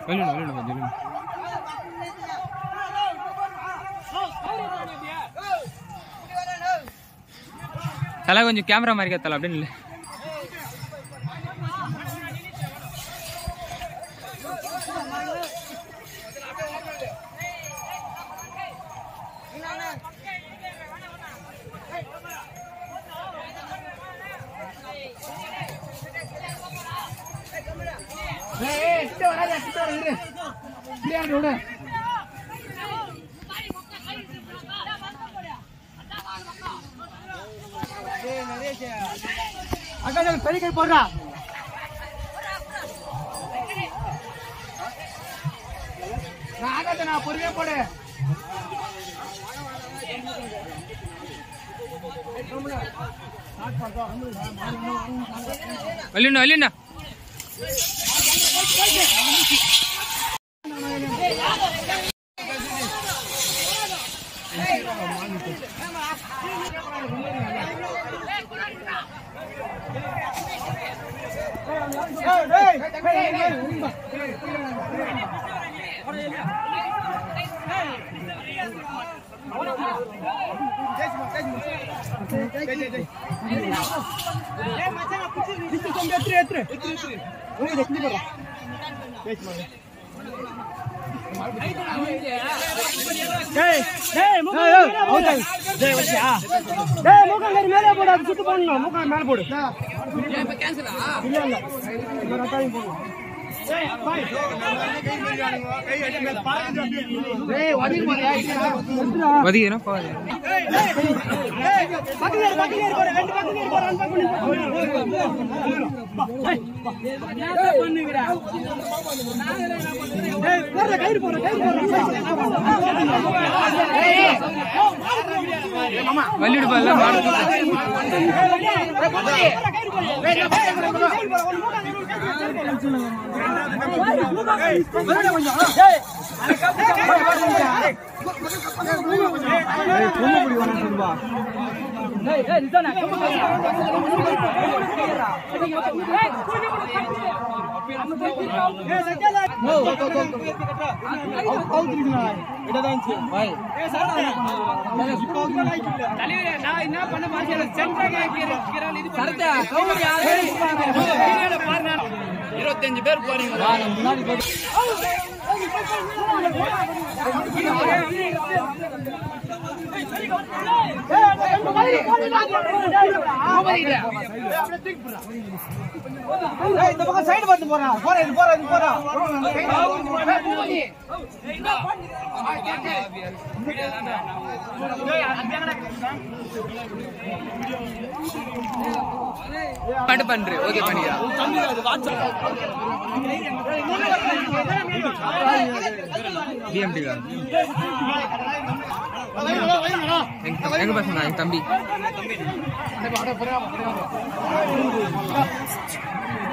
வெளியிட வெளியிட கொஞ்சம் வெளியிட தலை கொஞ்சம் கேமரா மாதிரி தலை அப்படின்னு இல்லை அக்கா பெரிய கை போடுறா நான் ஆகாத நான் பொறுமையா போடு வெளியிட வெளியிட மூக்கம் மேலே போடு அது சுத்து போடணும் மூக்கம் மேலே போடு இல்ல இல்ல இந்த ரெக்கார்டிங் போடணும் ஏய் வடி போறியா ஒதுக்கிறோம் போகாது பக்கத்துல இரு, பக்கத்துல இரு, போடு. ரெண்டு பக்கத்துல இரு, போடு. அந்த பக்கம் நின்னு ஏய், போடுற, கயிறு போடுற, கயிறு போடுற. வெளியிட போகல மாடு இருபத்தஞ்சு பேர் போறீங்க ஏய், இந்த பக்கம் சைடு பார்த்து போறா போறா இது போறா இது போறா பாட்டு பண்று ஓகே பண்ணிக்கலாம் டிஎம்டி எங்க எங்க பசங்க எங்க தம்பி